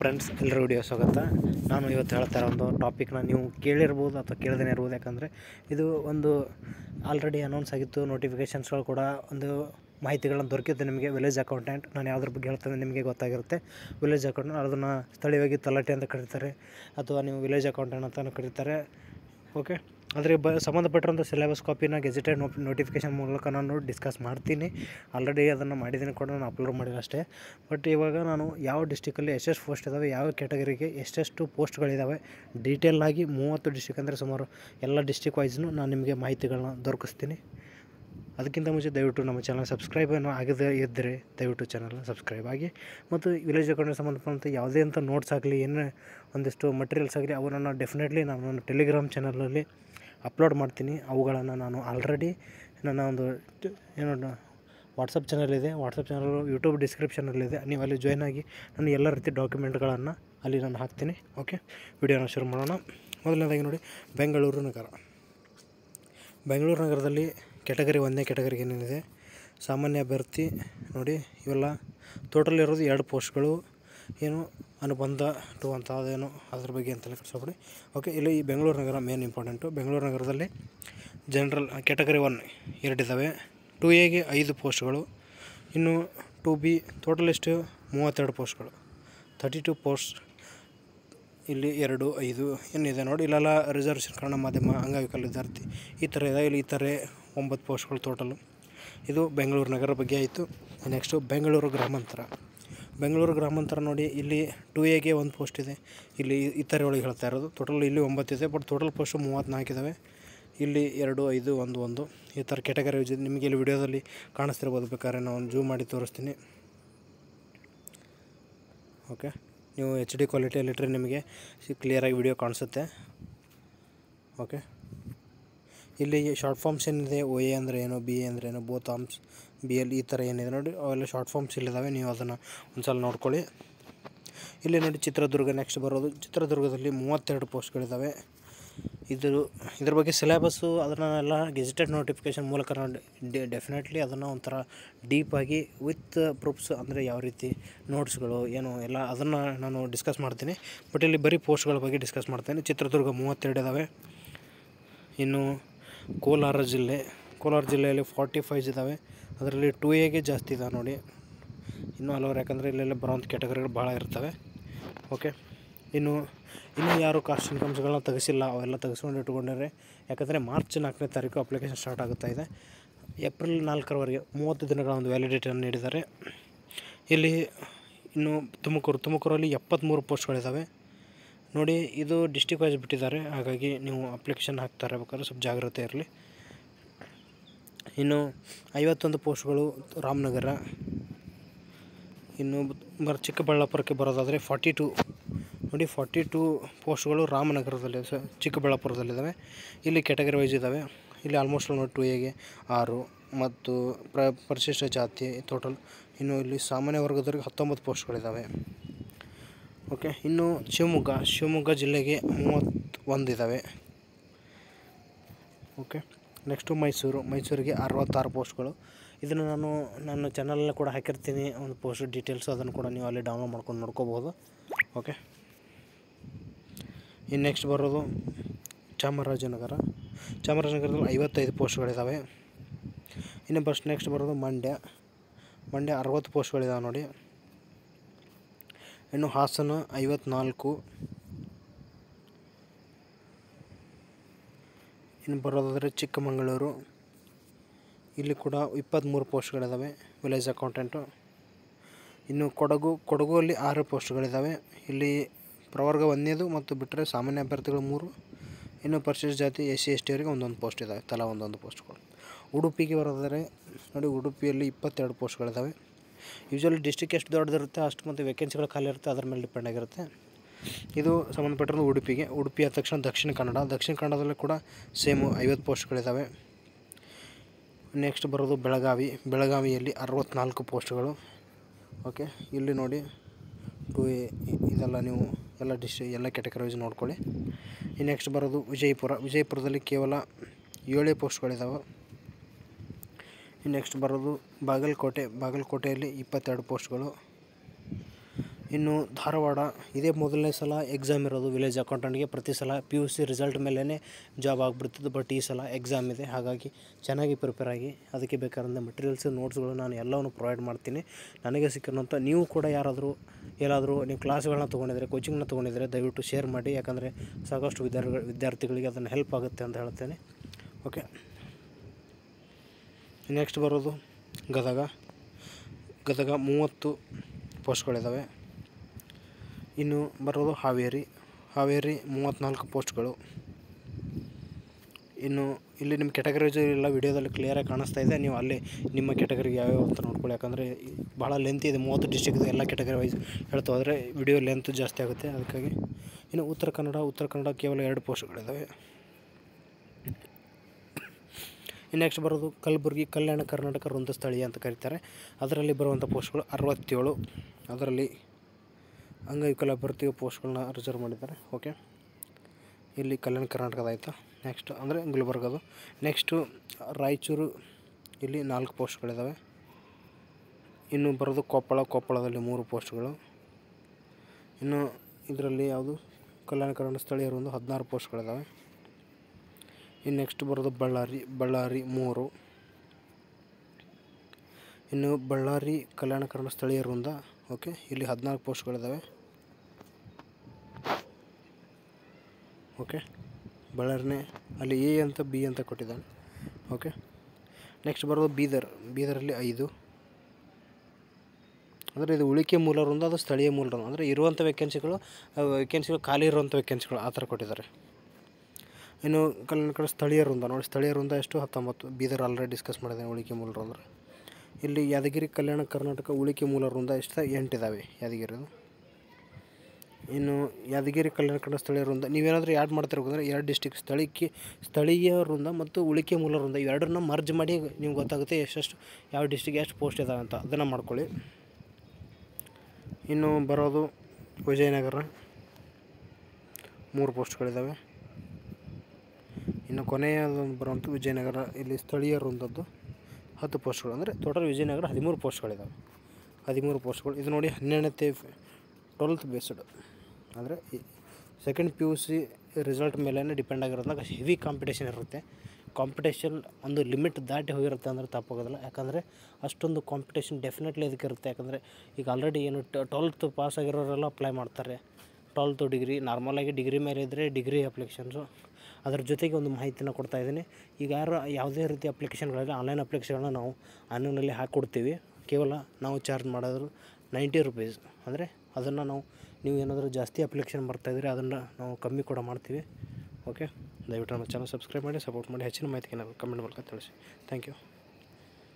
friends ಎಲ್ಲರೂ video ಸ್ವಾಗತ ನಾನು ಇವತ್ತು ಹೇಳ್ತಾ ಇರೋ ಒಂದು ಟಾಪಿಕ್ನ ನೀವು ಕೇಳಿರ್ಬೋದು ಅಥವಾ ಕೇಳದೇ ಇರ್ಬೋದು ಯಾಕಂದರೆ ಇದು ಒಂದು ಆಲ್ರೆಡಿ ಅನೌನ್ಸ್ ಆಗಿತ್ತು ನೋಟಿಫಿಕೇಷನ್ಸ್ಗಳು ಕೂಡ ಒಂದು ಮಾಹಿತಿಗಳನ್ನ ದೊರಕಿತ್ತು ನಿಮಗೆ ವಿಲೇಜ್ ಅಕೌಂಟೆಂಟ್ ನಾನು ಯಾವುದ್ರ ಬಗ್ಗೆ ಹೇಳ್ತೇನೆ ನಿಮಗೆ ಗೊತ್ತಾಗಿರುತ್ತೆ ವಿಲೇಜ್ ಅಕೌಂಟೆಂಟ್ ಅದನ್ನು ಸ್ಥಳೀಯವಾಗಿ ತಲಾಟೆ ಅಂತ ಕರೀತಾರೆ ಅಥವಾ ನೀವು ವಿಲೇಜ್ ಅಕೌಂಟೆಂಟ್ ಅಂತಲೂ ಕರೀತಾರೆ ಓಕೆ ಆದರೆ ಬ ಸಂಬಂಧಪಟ್ಟಿರೋಂಥ ಸಿಲೆಬಸ್ ಕಾಪಿನ ಗೆಜೆಟೆಡ್ ನೋ ನೋಟಿಫಿಕೇಷನ್ ಮೂಲಕ ನಾನು ಡಿಸ್ಕಸ್ ಮಾಡ್ತೀನಿ ಆಲ್ರೆಡಿ ಅದನ್ನು ಮಾಡಿದ್ದೀನಿ ಕೂಡ ನಾನು ಅಪ್ಲೋಡ್ ಮಾಡಿಲ್ಲ ಅಷ್ಟೇ ಬಟ್ ಇವಾಗ ನಾನು ಯಾವ ಡಿಸ್ಟಿಕಲ್ಲಿ ಎಷ್ಟೆಷ್ಟು ಪೋಸ್ಟ್ ಇದ್ದಾವೆ ಯಾವ ಕ್ಯಾಟಗರಿಗೆ ಎಷ್ಟೆಷ್ಟು ಪೋಸ್ಟ್ಗಳಿದ್ದಾವೆ ಡೀಟೇಲ್ ಆಗಿ ಮೂವತ್ತು ಡಿಸ್ಟಿಕ್ ಅಂದರೆ ಸುಮಾರು ಎಲ್ಲ ಡಿಸ್ಟಿಕ್ ವೈಸ್ನು ನಾನು ನಿಮಗೆ ಮಾಹಿತಿಗಳನ್ನ ದೊರಕಿಸ್ತೀನಿ ಅದಕ್ಕಿಂತ ಮುಂಚೆ ದಯವಿಟ್ಟು ನಮ್ಮ ಚಾನಲ್ ಸಬ್ಸ್ಕ್ರೈಬ್ ಏನೋ ಆಗದೇ ಇದ್ದರೆ ದಯವಿಟ್ಟು ಚಾನಲ್ನ ಸಬ್ಸ್ಕ್ರೈಬ್ ಆಗಿ ಮತ್ತು ವಿಲೇಜ್ ಅಕೌಂಟ್ಗೆ ಸಂಬಂಧಪಟ್ಟಂಥ ಯಾವುದೇ ಅಂತ ನೋಟ್ಸ್ ಆಗಲಿ ಏನೇ ಒಂದಿಷ್ಟು ಮಟೀರಿಯಲ್ಸ್ ಆಗಲಿ ಅವನ್ನ ಡೆಫಿನೆಟ್ಲಿ ನಾನು ನನ್ನ ಟೆಲಿಗ್ರಾಮ್ ಚಾನಲಲ್ಲಿ ಅಪ್ಲೋಡ್ ಮಾಡ್ತೀನಿ ಅವುಗಳನ್ನು ನಾನು ಆಲ್ರೆಡಿ ನನ್ನ ಒಂದು ಟ- ಏನು ವಾಟ್ಸಪ್ ಚಾನಲ್ ಇದೆ ವಾಟ್ಸಪ್ ಚಾನಲ್ ಯೂಟ್ಯೂಬ್ ಡಿಸ್ಕ್ರಿಪ್ಷನಲ್ಲಿದೆ ನೀವು ಅಲ್ಲಿ ಜಾಯ್ನ್ ಆಗಿ ನಾನು ಎಲ್ಲ ರೀತಿ ಡಾಕ್ಯುಮೆಂಟ್ಗಳನ್ನು ಅಲ್ಲಿ ನಾನು ಹಾಕ್ತೀನಿ ಓಕೆ ವಿಡಿಯೋನ ಶುರು ಮಾಡೋಣ ಮೊದಲನೇದಾಗಿ ನೋಡಿ ಬೆಂಗಳೂರು ನಗರ ಬೆಂಗಳೂರು ನಗರದಲ್ಲಿ ಕೆಟಗರಿ ಒಂದನೇ ಕೆಟಗರಿಗೆ ಏನೇನಿದೆ ಸಾಮಾನ್ಯ ಅಭ್ಯರ್ಥಿ ನೋಡಿ ಇವೆಲ್ಲ ಟೋಟಲ್ ಇರೋದು ಎರಡು ಪೋಸ್ಟ್ಗಳು ಏನು ಅನುಬಂಧ ಟು ಅಂತ ಅದೇನು ಅದ್ರ ಬಗ್ಗೆ ಅಂತೆಲ್ಲ ಕಳಿಸ್ಕೊಬಿಡಿ ಓಕೆ ಇಲ್ಲಿ ಈ ಬೆಂಗಳೂರು ನಗರ ಮೇನ್ ಇಂಪಾರ್ಟೆಂಟು ಬೆಂಗಳೂರು ನಗರದಲ್ಲಿ ಜನರಲ್ ಕೆಟಗರಿ ಒನ್ ಎರಡಿದ್ದಾವೆ ಟು ಎಗೆ ಐದು ಪೋಸ್ಟ್ಗಳು ಇನ್ನು ಟು ಬಿ ಟೋಟಲ್ ಎಷ್ಟು ಮೂವತ್ತೆರಡು ಪೋಸ್ಟ್ಗಳು ತರ್ಟಿ ಟು ಪೋಸ್ಟ್ ಇಲ್ಲಿ ಎರಡು ಐದು ಏನಿದೆ ನೋಡಿ ಇಲ್ಲೆಲ್ಲ ರಿಸರ್ವೇಷನ್ ಕನ್ನಡ ಮಾಧ್ಯಮ ಅಂಗವಿಕಲ ವಿದ್ಯಾರ್ಥಿ ಈ ಥರ ಇದೆ ಇಲ್ಲಿ ಈ ಥರ ಒಂಬತ್ತು ಪೋಸ್ಟ್ಗಳು ಟೋಟಲು ಇದು ಬೆಂಗಳೂರು ನಗರ ಬಗ್ಗೆ ಆಯಿತು ನೆಕ್ಸ್ಟು ಬೆಂಗಳೂರು ಗ್ರಾಮಾಂತರ ಬೆಂಗಳೂರು ಗ್ರಾಮಾಂತರ ನೋಡಿ ಇಲ್ಲಿ ಟು ಎಗೆ ಒಂದು ಪೋಸ್ಟ್ ಇದೆ ಇಲ್ಲಿ ಈ ಥರ ಒಳಗೆ ಹೇಳ್ತಾ ಇರೋದು ಟೋಟಲ್ ಇಲ್ಲಿ ಒಂಬತ್ತಿದೆ ಬಟ್ ಟೋಟಲ್ ಪೋಸ್ಟು ಮೂವತ್ತ್ನಾಲ್ಕು ಇದ್ದಾವೆ ಇಲ್ಲಿ ಎರಡು ಐದು ಒಂದು ಒಂದು ಈ ಥರ ಕೆಟಗರಿ ಇದೆ ನಿಮಗೆ ಇಲ್ಲಿ ವಿಡಿಯೋದಲ್ಲಿ ಕಾಣಿಸ್ತಿರ್ಬೋದು ಬೇಕಾದ್ರೆ ನಾನು ಜೂಮ್ ಮಾಡಿ ತೋರಿಸ್ತೀನಿ ಓಕೆ ನೀವು ಎಚ್ ಡಿ ಕ್ವಾಲಿಟಿಯಲ್ಲಿಟ್ಟರೆ ನಿಮಗೆ ಕ್ಲಿಯರಾಗಿ ವಿಡಿಯೋ ಕಾಣಿಸುತ್ತೆ ಓಕೆ ಇಲ್ಲಿ ಶಾರ್ಟ್ ಫಾರ್ಮ್ಸ್ ಏನಿದೆ ಒ ಎ ಅಂದರೆ ಏನು ಬಿ ಎ ಅಂದರೆ ಏನು ಬೋತ್ ಆರ್ಮ್ಸ್ ಬಿ ಎಲ್ ಈ ಥರ ಏನಿದೆ ನೋಡಿ ಅವೆಲ್ಲ ಶಾರ್ಟ್ ಫಾರ್ಮ್ಸ್ ಇಲ್ಲಿದ್ದಾವೆ ನೀವು ಅದನ್ನು ಒಂದು ಸಲ ನೋಡ್ಕೊಳ್ಳಿ ಇಲ್ಲಿ ನೋಡಿ ಚಿತ್ರದುರ್ಗ ನೆಕ್ಸ್ಟ್ ಬರೋದು ಚಿತ್ರದುರ್ಗದಲ್ಲಿ ಮೂವತ್ತೆರಡು ಪೋಸ್ಟ್ಗಳಿದ್ದಾವೆ ಇದು ಇದ್ರ ಬಗ್ಗೆ ಸಿಲೆಬಸ್ಸು ಅದನ್ನೆಲ್ಲ ಗೆಜೆಟೆಡ್ ನೋಟಿಫಿಕೇಷನ್ ಮೂಲಕ ನಾನು ಡೆಫಿನೆಟ್ಲಿ ಅದನ್ನು ಒಂಥರ ಡೀಪಾಗಿ ವಿತ್ ಪ್ರೂಫ್ಸ್ ಅಂದರೆ ಯಾವ ರೀತಿ ನೋಟ್ಸ್ಗಳು ಏನು ಎಲ್ಲ ಅದನ್ನು ನಾನು ಡಿಸ್ಕಸ್ ಮಾಡ್ತೀನಿ ಬಟ್ ಇಲ್ಲಿ ಬರೀ ಪೋಸ್ಟ್ಗಳ ಬಗ್ಗೆ ಡಿಸ್ಕಸ್ ಮಾಡ್ತೇನೆ ಚಿತ್ರದುರ್ಗ ಮೂವತ್ತೆರಡು ಇದ್ದಾವೆ ಇನ್ನು ಕೋಲಾರ ಜಿಲ್ಲೆ ಕೋಲಾರ ಜಿಲ್ಲೆಯಲ್ಲಿ ಫಾರ್ಟಿ ಫೈವ್ಸ್ ಇದ್ದಾವೆ ಅದರಲ್ಲಿ ಟು ಎಗೆ ಜಾಸ್ತಿ ಇದಾವೆ ನೋಡಿ ಇನ್ನೂ ಹಲವಾರು ಯಾಕಂದರೆ ಇಲ್ಲೆಲ್ಲ ಬರೋಂಥ ಕ್ಯಾಟಗರಿಗಳು ಭಾಳ ಇರ್ತವೆ ಓಕೆ ಇನ್ನು ಇನ್ನೂ ಯಾರು ಕಾಸ್ಟ್ ಇನ್ಕಮ್ಸ್ಗಳನ್ನ ತೆಗೆಸಿಲ್ಲ ಅವೆಲ್ಲ ತೆಗೆಸ್ಕೊಂಡು ಇಟ್ಕೊಂಡಿದ್ದಾರೆ ಯಾಕಂದರೆ ಮಾರ್ಚ್ ನಾಲ್ಕನೇ ತಾರೀಕು ಅಪ್ಲಿಕೇಶನ್ ಸ್ಟಾರ್ಟ್ ಆಗುತ್ತಾ ಇದೆ ಏಪ್ರಿಲ್ ನಾಲ್ಕರವರೆಗೆ ಮೂವತ್ತು ದಿನಗಳ ಒಂದು ವ್ಯಾಲಿಡಿಟಿಯನ್ನು ನೀಡಿದ್ದಾರೆ ಇಲ್ಲಿ ಇನ್ನು ತುಮಕೂರು ತುಮಕೂರಲ್ಲಿ ಎಪ್ಪತ್ತ್ಮೂರು ಪೋಸ್ಟ್ಗಳಿದ್ದಾವೆ ನೋಡಿ ಇದು ಡಿಸ್ಟಿಕ್ ವೈಸ್ ಬಿಟ್ಟಿದ್ದಾರೆ ಹಾಗಾಗಿ ನೀವು ಅಪ್ಲಿಕೇಶನ್ ಹಾಕ್ತಾ ಇರಬೇಕಾದ್ರೆ ಸ್ವಲ್ಪ ಜಾಗ್ರತೆ ಇರಲಿ ಇನ್ನು ಐವತ್ತೊಂದು ಪೋಸ್ಟ್ಗಳು ರಾಮನಗರ ಇನ್ನು ಬರ ಚಿಕ್ಕಬಳ್ಳಾಪುರಕ್ಕೆ ಬರೋದಾದರೆ ಫಾರ್ಟಿ ಟು ನೋಡಿ ಫಾರ್ಟಿ ಟು ಪೋಸ್ಟ್ಗಳು ರಾಮನಗರದಲ್ಲಿ ಸ ಚಿಕ್ಕಬಳ್ಳಾಪುರದಲ್ಲಿದ್ದಾವೆ ಇಲ್ಲಿ ಕ್ಯಾಟಗರಿ ವೈಸ್ ಇದ್ದಾವೆ ಇಲ್ಲಿ ಆಲ್ಮೋಸ್ಟ್ ನೋಡಿ ಟು ಎಗೆ ಆರು ಮತ್ತು ಪ್ರ ಪರಿಶಿಷ್ಟ ಜಾತಿ ಟೋಟಲ್ ಇನ್ನು ಇಲ್ಲಿ ಸಾಮಾನ್ಯ ವರ್ಗದವರಿಗೆ ಹತ್ತೊಂಬತ್ತು ಪೋಸ್ಟ್ಗಳಿದ್ದಾವೆ ಓಕೆ ಇನ್ನು ಶಿವಮೊಗ್ಗ ಶಿವಮೊಗ್ಗ ಜಿಲ್ಲೆಗೆ ಮೂವತ್ತೊಂದು ಇದ್ದಾವೆ ಓಕೆ ನೆಕ್ಸ್ಟು ಮೈಸೂರು ಮೈಸೂರಿಗೆ ಅರವತ್ತಾರು ಪೋಸ್ಟ್ಗಳು ಇದನ್ನು ನಾನು ನನ್ನ ಚಾನಲಲ್ಲಿ ಕೂಡ ಹಾಕಿರ್ತೀನಿ ಒಂದು ಪೋಸ್ಟ್ ಡೀಟೇಲ್ಸು ಅದನ್ನು ಕೂಡ ನೀವು ಅಲ್ಲಿ ಡೌನ್ಲೋಡ್ ಮಾಡ್ಕೊಂಡು ನೋಡ್ಕೋಬೋದು ಓಕೆ ಇನ್ನು ನೆಕ್ಸ್ಟ್ ಬರೋದು ಚಾಮರಾಜನಗರ ಚಾಮರಾಜನಗರದಲ್ಲಿ ಐವತ್ತೈದು ಪೋಸ್ಟ್ಗಳಿದ್ದಾವೆ ಇನ್ನು ಬಸ್ ನೆಕ್ಸ್ಟ್ ಬರೋದು ಮಂಡ್ಯ ಮಂಡ್ಯ ಅರವತ್ತು ಪೋಸ್ಟ್ಗಳಿದ್ದಾವೆ ನೋಡಿ ಇನ್ನು ಹಾಸನ ಐವತ್ನಾಲ್ಕು ಇನ್ನು ಬರೋದಾದರೆ ಚಿಕ್ಕಮಗಳೂರು ಇಲ್ಲಿ ಕೂಡ ಇಪ್ಪತ್ತ್ಮೂರು ಪೋಸ್ಟ್ಗಳಿದ್ದಾವೆ ವಿಲೇಜ್ ಅಕೌಂಟೆಂಟು ಇನ್ನು ಕೊಡಗು ಕೊಡಗುವಲ್ಲಿ ಆರು ಪೋಸ್ಟ್ಗಳಿದ್ದಾವೆ ಇಲ್ಲಿ ಪ್ರವರ್ಗ ಒಂದನೇದು ಮತ್ತು ಬಿಟ್ಟರೆ ಸಾಮಾನ್ಯ ಅಭ್ಯರ್ಥಿಗಳು ಮೂರು ಇನ್ನು ಪರಿಶಿಷ್ಟ ಜಾತಿ ಎಸ್ ಸಿ ಎಸ್ ಟಿ ಅವರಿಗೆ ಒಂದೊಂದು ಪೋಸ್ಟ್ ಇದ್ದಾವೆ ತಲಾ ಒಂದೊಂದು ಪೋಸ್ಟ್ಗಳು ಉಡುಪಿಗೆ ಬರೋದಾದರೆ ನೋಡಿ ಉಡುಪಿಯಲ್ಲಿ ಇಪ್ಪತ್ತೆರಡು ಪೋಸ್ಟ್ಗಳಿದ್ದಾವೆ ಯೂಶ್ವಲಿ ಡಿಸ್ಟಿಕ್ ಎಷ್ಟು ದೊಡ್ಡದಿರುತ್ತೆ ಅಷ್ಟು ಮತ್ತು ವೇಕೆನ್ಸಿಗಳು ಖಾಲಿ ಇರುತ್ತೆ ಅದ್ರ ಮೇಲೆ ಡಿಪೆಂಡ್ ಆಗಿರುತ್ತೆ ಇದು ಸಂಬಂಧಪಟ್ಟಿರೋದು ಉಡುಪಿಗೆ ಉಡುಪಿ ಆದ ತಕ್ಷಣ ದಕ್ಷಿಣ ಕನ್ನಡ ದಕ್ಷಿಣ ಕನ್ನಡದಲ್ಲೂ ಕೂಡ ಸೇಮು ಐವತ್ತು ಪೋಸ್ಟ್ಗಳಿದ್ದಾವೆ ನೆಕ್ಸ್ಟ್ ಬರೋದು ಬೆಳಗಾವಿ ಬೆಳಗಾವಿಯಲ್ಲಿ ಅರವತ್ತ್ನಾಲ್ಕು ಪೋಸ್ಟ್ಗಳು ಓಕೆ ಇಲ್ಲಿ ನೋಡಿ ಟು ಎ ಇದೆಲ್ಲ ನೀವು ಎಲ್ಲ ಡಿಸ್ಟ್ರಿ ಎಲ್ಲ ಕ್ಯಾಟಗರೈಸ್ ನೋಡ್ಕೊಳ್ಳಿ ಈ ನೆಕ್ಸ್ಟ್ ಬರೋದು ವಿಜಯಪುರ ವಿಜಯಪುರದಲ್ಲಿ ಕೇವಲ ಏಳೇ ಪೋಸ್ಟ್ಗಳಿದ್ದಾವೆ ನೆಕ್ಸ್ಟ್ ಬರೋದು ಬಾಗಲಕೋಟೆ ಬಾಗಲಕೋಟೆಯಲ್ಲಿ ಇಪ್ಪತ್ತೆರಡು ಪೋಸ್ಟ್ಗಳು ಇನ್ನು ಧಾರವಾಡ ಇದೇ ಮೊದಲನೇ ಸಲ ಎಕ್ಸಾಮ್ ಇರೋದು ವಿಲೇಜ್ ಅಕೌಂಟೆಂಟ್ಗೆ ಪ್ರತಿ ಸಲ ಪಿ ಯು ಸಿ ರಿಸಲ್ಟ್ ಮೇಲೇ ಜಾಬ್ ಆಗಿಬಿಡ್ತದೆ ಬಟ್ ಈ ಸಲ ಎಕ್ಸಾಮ್ ಇದೆ ಹಾಗಾಗಿ ಚೆನ್ನಾಗಿ ಪ್ರಿಪೇರ್ ಆಗಿ ಅದಕ್ಕೆ ಬೇಕಾದಂಥ ಮೆಟೀರಿಯಲ್ಸ್ ನೋಟ್ಸ್ಗಳು ನಾನು ಎಲ್ಲವನ್ನು ಪ್ರೊವೈಡ್ ಮಾಡ್ತೀನಿ ನನಗೆ ಸಿಕ್ಕಿರೋಂಥ ನೀವು ಕೂಡ ಯಾರಾದರೂ ಎಲ್ಲಾದರೂ ನೀವು ಕ್ಲಾಸ್ಗಳನ್ನ ತೊಗೊಂಡಿದ್ರೆ ಕೋಚಿಂಗ್ನ ತೊಗೊಂಡಿದ್ರೆ ದಯವಿಟ್ಟು ಶೇರ್ ಮಾಡಿ ಯಾಕಂದರೆ ಸಾಕಷ್ಟು ವಿದ್ಯಾರ್ಥಿ ವಿದ್ಯಾರ್ಥಿಗಳಿಗೆ ಅದನ್ನು ಹೆಲ್ಪ್ ಆಗುತ್ತೆ ಅಂತ ಹೇಳ್ತೇನೆ ಓಕೆ ನೆಕ್ಸ್ಟ್ ಬರೋದು ಗದಗ ಗದಗ ಮೂವತ್ತು ಪೋಸ್ಟ್ಗಳಿದ್ದಾವೆ ಇನ್ನು ಬರೋದು ಹಾವೇರಿ ಹಾವೇರಿ ಮೂವತ್ತ್ನಾಲ್ಕು ಪೋಸ್ಟ್ಗಳು ಇನ್ನು ಇಲ್ಲಿ ನಿಮ್ಮ ಕೆಟಗರೀಸ್ ಎಲ್ಲ ವಿಡಿಯೋದಲ್ಲಿ ಕ್ಲಿಯರಾಗಿ ಕಾಣಿಸ್ತಾ ಇದೆ ನೀವು ಅಲ್ಲಿ ನಿಮ್ಮ ಕೆಟಗರಿಗೆ ಯಾವ್ಯಾವ ಅಂತ ನೋಡ್ಕೊಳ್ಳಿ ಯಾಕಂದರೆ ಭಾಳ ಲೆಂತ್ ಇದೆ ಮೂವತ್ತು ಡಿಸ್ಟಿಕ್ದು ಎಲ್ಲ ಕೆಟಗರಿ ವೈಸ್ ಹೇಳ್ತಾ ಹೋದರೆ ವಿಡಿಯೋ ಲೆಂತ್ ಜಾಸ್ತಿ ಆಗುತ್ತೆ ಅದಕ್ಕಾಗಿ ಇನ್ನು ಉತ್ತರ ಕನ್ನಡ ಉತ್ತರ ಕನ್ನಡ ಕೇವಲ ಎರಡು ಪೋಸ್ಟ್ಗಳಿದ್ದಾವೆ ನೆಕ್ಸ್ಟ್ ಬರೋದು ಕಲಬುರಗಿ ಕಲ್ಯಾಣ ಕರ್ನಾಟಕ ವೃಂದ ಸ್ಥಳೀಯ ಅಂತ ಕರೀತಾರೆ ಅದರಲ್ಲಿ ಬರುವಂಥ ಪೋಸ್ಟ್ಗಳು ಅರವತ್ತೇಳು ಅದರಲ್ಲಿ ಅಂಗವಿಕಲ ಅಭ್ಯರ್ಥಿಯ ಪೋಸ್ಟ್ಗಳನ್ನ ರಿಸರ್ವ್ ಮಾಡಿದ್ದಾರೆ ಓಕೆ ಇಲ್ಲಿ ಕಲ್ಯಾಣ ಕರ್ನಾಟಕದ ಆಯಿತಾ ನೆಕ್ಸ್ಟ್ ಅಂದರೆ ಗುಲ್ಬರ್ಗದು ನೆಕ್ಸ್ಟು ರಾಯಚೂರು ಇಲ್ಲಿ ನಾಲ್ಕು ಪೋಸ್ಟ್ಗಳಿದ್ದಾವೆ ಇನ್ನು ಬರೋದು ಕೊಪ್ಪಳ ಕೊಪ್ಪಳದಲ್ಲಿ ಮೂರು ಪೋಸ್ಟ್ಗಳು ಇನ್ನು ಇದರಲ್ಲಿ ಯಾವುದು ಕಲ್ಯಾಣ ಕರ್ನಾಟಕ ಸ್ಥಳೀಯರು ಒಂದು ಹದಿನಾರು ಪೋಸ್ಟ್ಗಳಿದ್ದಾವೆ ಇನ್ನು ನೆಕ್ಸ್ಟ್ ಬರೋದು ಬಳ್ಳಾರಿ ಬಳ್ಳಾರಿ ಮೂರು ಇನ್ನು ಬಳ್ಳಾರಿ ಕಲ್ಯಾಣ ಕರ್ನಾಟಕ ಸ್ಥಳೀಯ ವೃಂದ ಓಕೆ ಇಲ್ಲಿ ಹದಿನಾಲ್ಕು ಪೋಸ್ಟ್ಗಳಿದ್ದಾವೆ ಓಕೆ ಬಳ್ಳಾರಿನೇ ಅಲ್ಲಿ ಎ ಅಂತ ಬಿ ಅಂತ ಕೊಟ್ಟಿದ್ದಾನೆ ಓಕೆ ನೆಕ್ಸ್ಟ್ ಬರೋದು ಬೀದರ್ ಬೀದರಲ್ಲಿ ಐದು ಅಂದರೆ ಇದು ಉಳಿಕೆ ಮೂಲ ವೃಂದ ಅದು ಸ್ಥಳೀಯ ಮೂಲ ವೃಂದ ಅಂದರೆ ಇರುವಂಥ ವೇಕೆನ್ಸಿಗಳು ವೇಕೆನ್ಸಿಗಳು ಖಾಲಿ ಇರುವಂಥ ವೇಕೆನ್ಸಿಗಳು ಆ ಥರ ಕೊಟ್ಟಿದ್ದಾರೆ ಇನ್ನು ಕಲ್ಯಾಣ ಕಡೆ ಸ್ಥಳೀಯ ವೃಂದ ನೋಡಿ ಸ್ಥಳೀಯ ವೃಂದ ಎಷ್ಟು ಹತ್ತೊಂಬತ್ತು ಬೀದರ್ ಆಲ್ರೆಡಿ ಡಿಸ್ಕಸ್ ಮಾಡಿದ್ದೇನೆ ಉಳಿಕೆ ಮೂಲ ವೃಂದ ಇಲ್ಲಿ ಯಾದಗಿರಿ ಕಲ್ಯಾಣ ಕರ್ನಾಟಕ ಉಳಿಕೆ ಮೂಲ ವೃಂದ ಎಷ್ಟು ಎಂಟಿದ್ದಾವೆ ಯಾದಗಿರಿದು ಇನ್ನು ಯಾದಗಿರಿ ಕಲ್ಯಾಣ ಕನ್ನಡ ಸ್ಥಳೀಯ ವೃಂದ ನೀವೇನಾದರೂ ಆ್ಯಡ್ ಮಾಡ್ತಿರ್ಬೇಕಂದ್ರೆ ಎರಡು ಡಿಸ್ಟಿಕ್ ಸ್ಥಳೀಯಕ್ಕೆ ಸ್ಥಳೀಯ ವೃಂದ ಮತ್ತು ಉಳಿಕೆ ಮೂಲ ವೃಂದ ಇವೆರಡನ್ನ ಮರ್ಜ್ ಮಾಡಿ ನಿಮ್ಗೆ ಗೊತ್ತಾಗುತ್ತೆ ಎಷ್ಟೆಷ್ಟು ಯಾವ ಡಿಸ್ಟಿಕ್ ಎಷ್ಟು ಪೋಸ್ಟ್ ಇದಾವೆ ಅಂತ ಅದನ್ನು ಮಾಡ್ಕೊಳ್ಳಿ ಇನ್ನು ಬರೋದು ವಿಜಯನಗರ ಮೂರು ಪೋಸ್ಟ್ಗಳಿದ್ದಾವೆ ಇನ್ನು ಕೊನೆಯ ಬರುವಂಥ ವಿಜಯನಗರ ಇಲ್ಲಿ ಸ್ಥಳೀಯ ವೃಂದದ್ದು ಹತ್ತು ಪೋಸ್ಟ್ಗಳು ಅಂದರೆ ಟೋಟಲ್ ವಿಜಯನಗರ ಹದಿಮೂರು ಪೋಸ್ಟ್ಗಳಿದ್ದಾವೆ ಹದಿಮೂರು ಪೋಸ್ಟ್ಗಳು ಇದು ನೋಡಿ ಹನ್ನೆರಡನೇ ಟ್ವೆಲ್ತ್ ಬೇಸ್ಡ್ ಅಂದರೆ second P U C result ಮೇಲೇ ಡಿಪೆಂಡ್ ಆಗಿರೋದಾಗ ಹೆವಿ ಕಾಂಪಿಟೇಷನ್ ಇರುತ್ತೆ ಕಾಂಪಿಟೇಷನ್ ಒಂದು ಲಿಮಿಟ್ ದಾಟಿ ಹೋಗಿರುತ್ತೆ ಅಂದರೆ ತಪ್ಪಾಗೋದಿಲ್ಲ ಯಾಕಂದರೆ ಅಷ್ಟೊಂದು ಕಾಂಪಿಟೇಷನ್ ಡೆಫಿನೆಟ್ಲಿ ಅದಕ್ಕೆ ಇರುತ್ತೆ ಯಾಕಂದರೆ ಈಗ ಆಲ್ರೆಡಿ ಏನು ಟ್ವೆಲ್ತ್ ಪಾಸ್ ಆಗಿರೋರೆಲ್ಲ ಅಪ್ಲೈ ಮಾಡ್ತಾರೆ ಟ್ವೆಲ್ತು ಡಿಗ್ರಿ ನಾರ್ಮಲಾಗಿ ಡಿಗ್ರಿ ಮೇಲೆ ಇದ್ದರೆ ಡಿಗ್ರಿ ಅಪ್ಲಿಕೇಶನ್ಸು ಅದ್ರ ಜೊತೆಗೆ ಒಂದು ಮಾಹಿತಿನ ಕೊಡ್ತಾ ಇದ್ದೀನಿ ಈಗ ಯಾರು ಯಾವುದೇ ರೀತಿ ಅಪ್ಲಿಕೇಶನ್ಗಳಲ್ಲಿ ಆನ್ಲೈನ್ ಅಪ್ಲಿಕೇಶನ್ಗಳನ್ನ ನಾವು ಆನ್ಲೈನಲ್ಲಿ ಹಾಕ್ಕೊಡ್ತೀವಿ ಕೇವಲ ನಾವು ಚಾರ್ಜ್ ಮಾಡೋದು ನೈಂಟಿ ರುಪೀಸ್ ಅಂದರೆ ಅದನ್ನು ನಾವು ನೀವು ಏನಾದರೂ ಜಾಸ್ತಿ ಅಪ್ಲಿಕೇಶನ್ ಬರ್ತಾಯಿದ್ರೆ ಅದನ್ನು ನಾವು ಕಮ್ಮಿ ಕೂಡ ಮಾಡ್ತೀವಿ ಓಕೆ ದಯವಿಟ್ಟು ನಮ್ಮ ಚಾನಲ್ ಸಬ್ಸ್ಕ್ರೈಬ್ ಮಾಡಿ ಸಪೋರ್ಟ್ ಮಾಡಿ ಹೆಚ್ಚಿನ ಮಾಹಿತಿಗೆ ನಾವು ಕಮೆಂಟ್ ಮೂಲಕ ತಿಳಿಸಿ ಥ್ಯಾಂಕ್ ಯು